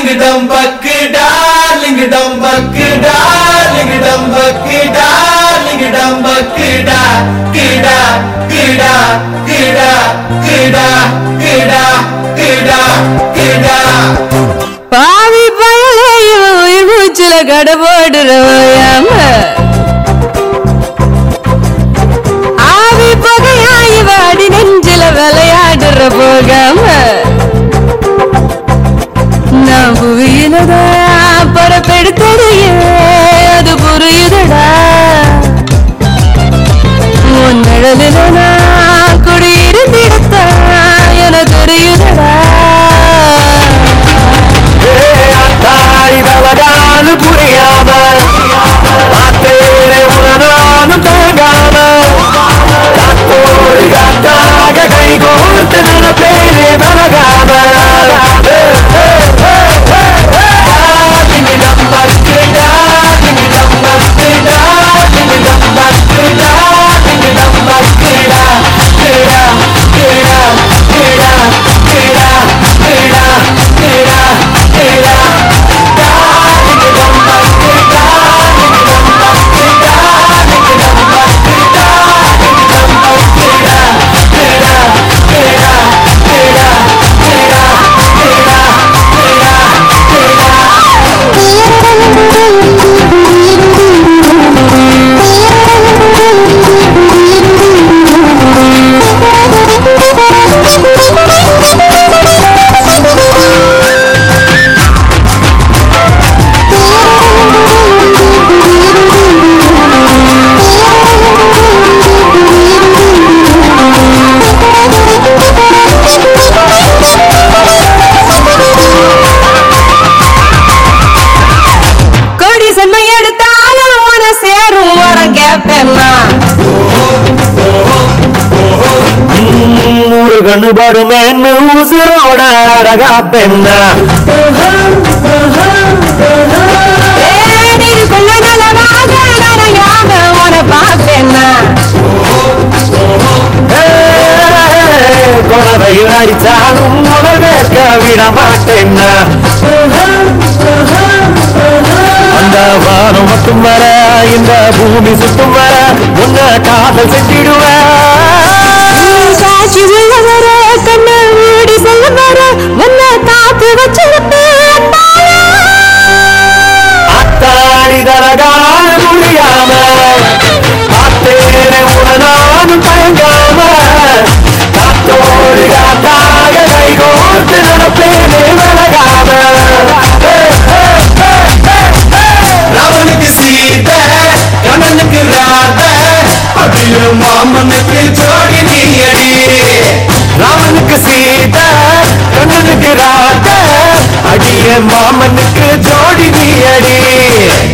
லிங்கடம் பக்கு டார்லிங் டம் பக்கு டார்லிங் டம் பக்கு டார்லிங் டம் பக்கு டா கிடா கிடா கிடா கிடா கிடா கிடா கிடா பாவி பயலையும் உயிர் மூச்சுல கடபோடுறோயாம ஆவி புகையாய் வாடி நெஞ்சில விளையாடுற போகாம நான் புவியினதான் பரப்பெடுத்ததையே அது புரியுதடா உன் நிழலில நான் குடியிருந்திடத்தான் என தெரியுதடா தாய்தவதானு புரியாம பார்த்தேனே உனதானும் தாங்காம காத்தோடு காத்தாக கை கோர்த்து நடப்பேனே பழகாம லிங்கடம் பக்கு டார்லிங் டம் பக்கு டார்லிங் டம் பக்கு டார்லிங் டம் பக்கு டா கிடா கிடா கிடா கிடா கிடா கிடா கிடா டார்லிங் டம் பக்கு டார்லிங் டம் பக்கு டார்லிங் டம் பக்கு டார்லிங் டம் பக்கு டா கிடா கிடா கிடா கிடா கிடா கிடா கொடி சென்மை எடுத்தாலும் உன சேரும் வரம் கேப்பேன்னா ஒரு கண்ணு படுமேன்னு உசுரோட அழகா பெண்ணா நீருக்குள்ள நலமாக நனையாம உன பார்ப்பேன்னா குழந்தையில் அடித்தாலும் உலக விட மாட்டேன்னா அந்த வானம் மட்டும் வர இந்த பூமி சுத்தும் வர உன்னை காதல் செஞ்சிடுவேன் சாட்சி உள்ள வர கண்ணை மூடி சொல்ல வர உன்னை காத்து வச்சிருப்பேன் அத்தாடி தரகான முடியாம பார்த்தேனே உடனானும் தயங்காம காத்தோடு காத்தாக கை கோர்த்து நடப்பேனே விலகாம ராவனுக்கு சீத கண்ணனுக்கு ராத அப்படியும் மாமனுக்கு ஜோடி நீயடி ராமனுக்கு சீதா கண்ணனுக்கு ராத அடிய மாமனுக்கு ஜோடி நீ அடி